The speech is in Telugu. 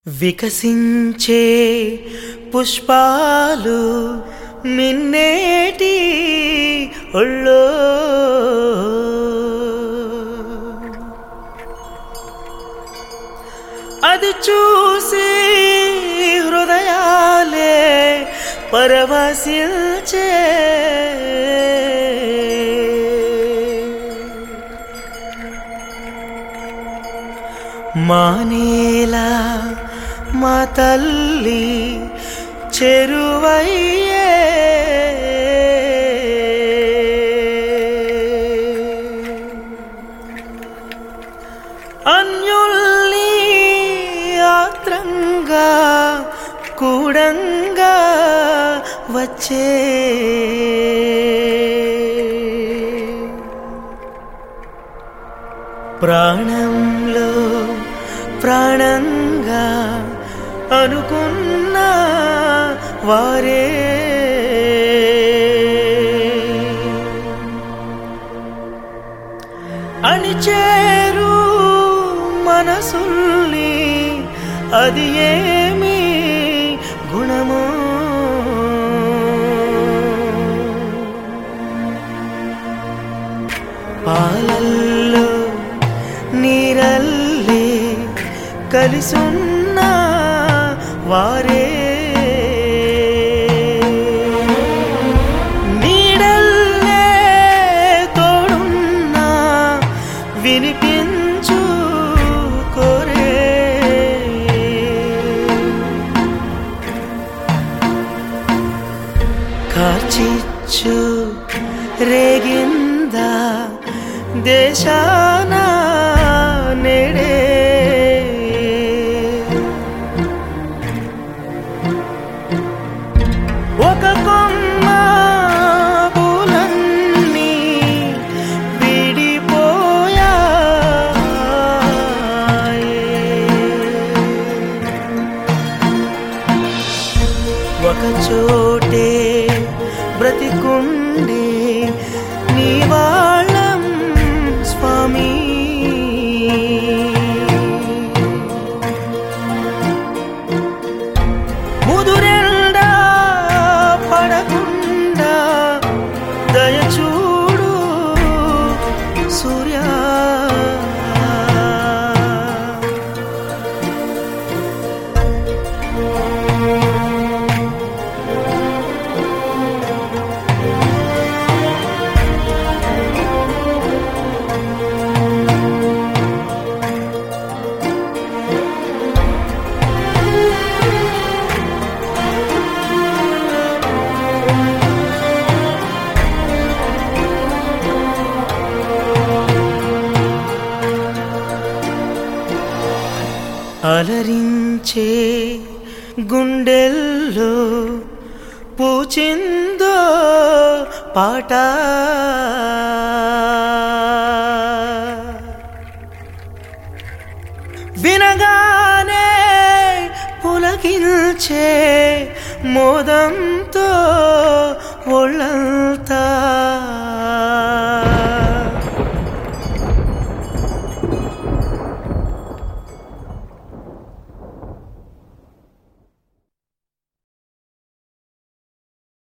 వికసించే పుష్పాలు మిన్నేటి ఒళ్ళో అది చూసి హృదయాలే పరవశించే మానేలా మా తల్లి చెరువయ్యే అన్యుల్ని ఆత్రంగా కూడంగా వచ్చే ప్రాణంలో ప్రాణంగా అనుకున్న వారే అణిచేరు మనసుల్ని అది ఏమి గుణమో పాలల్లో నీరల్లే కలిసున్న వారే నీడల్లే తోడున్నా వినిపించు కోరే కార్చిచ్చు రేగిందా దేశాన నేడే ఒక కొమ్మ పూలన్నీ విడిపోయాయి ఒక చోటే బ్రతికుండే నీ వాళ్ళం స్వామి ముదురెండా పడకుండా దయచూడు సూర్యా అలరించే గుండెల్లో పూచిందో పాట వినగానే పులకిల్చే మోదంతో ఒళ్ళంతా